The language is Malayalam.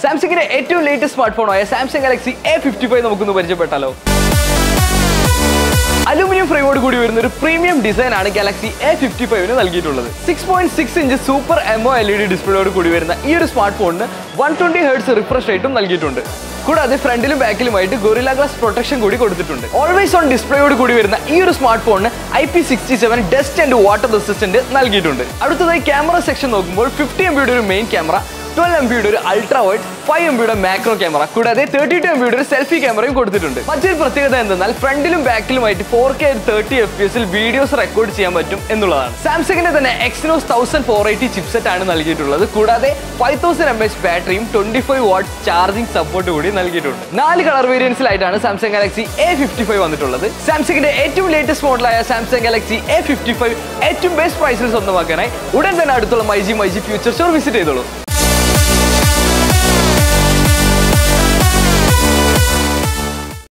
സാംസങ്ങിന്റെ ഏറ്റവും ലേറ്റസ്റ്റ് സ്മാർട്ട് ഫോണായ Samsung Galaxy A fifty five നമുക്കൊന്ന് പരിചയപ്പെട്ടാലോ അലൂമിനിയം ഫ്രെയിമോട് കൂടി വരുന്ന ഒരു പ്രീമിയം ഡിസൈൻ ആണ് ഗാലക്സി എ ഫിഫ്റ്റി ഫൈവിന് നൽകിയിട്ടുള്ളത് six point six inch super AMOLED ഡിസ്പ്ലേയോട് കൂടി വരുന്ന ഈ ഒരു സ്മാർട്ട് ഫോണിന് വൺ ട്വന്റി ഹേർട്സ് റിഫ്രഷ് റേറ്റും നൽകിയിട്ടുണ്ട് കൂടാതെ ഫ്രണ്ടിലും ബാക്കിലുമായിട്ട് ഗൊറില്ല ഗ്ലാസ് പ്രൊട്ടക്ഷൻ കൂടി കൊടുത്തിട്ടുണ്ട് ഓൾവേസ് ഓൺ ഡിസ്പ്ലേയോട് കൂടി വരുന്ന ഈ ഒരു സ്മാർട്ട് ഫോണിന് I P sixty seven dust and water resistant നൽകിയിട്ടുണ്ട് അടുത്തതായി ക്യാമറ സെക്ഷൻ നോക്കുമ്പോൾ ഫിഫ്റ്റി എം ബിയുടെ ഒരു മെയിൻ ക്യാമറ ട്വൽവ് എം ബിയുടെ ഒരു അൾട്രാ വൈഡ് ഫൈവ് എം ബിയുടെ മാക്രോ ക്യാമറ കൂടാതെ തേർട്ടി ടു എം ബിയുടെ ഒരു സെൽഫി ക്യാമറയും കൊടുത്തിട്ടുണ്ട് മറ്റൊരു പ്രത്യേകത എന്തെന്നാൽ ഫ്രണ്ടിലും ബാക്കിലുമായിട്ട് four K thirty F P എസിൽ വീഡിയോസ് റെക്കോർഡ് ചെയ്യാൻ പറ്റും എന്നുള്ളതാണ് സാംസങ്ങിന്റെ തന്നെ Exynos thousand four eighty chipset ആണ് നൽകിയിട്ടുള്ളത് കൂടാതെ ഫൈവ് തൗസൻഡ് എം എച്ച് ബാറ്ററിയും twenty five watts charging support കൂടി നൽകിയിട്ടുണ്ട് നാല് കളർ വേരിയൻസിലായിട്ടാണ് Samsung Galaxy A fifty five വന്നിട്ടുള്ളത് സാംസങ്ങിന്റെ ഏറ്റവും ലേറ്റസ്റ്റ് മോഡലായ Samsung Galaxy A fifty five ഏറ്റവും ബെസ്റ്റ് പ്രൈസിൽ സ്വന്തമാക്കാനായി ഉടൻ തന്നെ അടുത്തുള്ള myG myG future store visit ചെയ്തോളൂ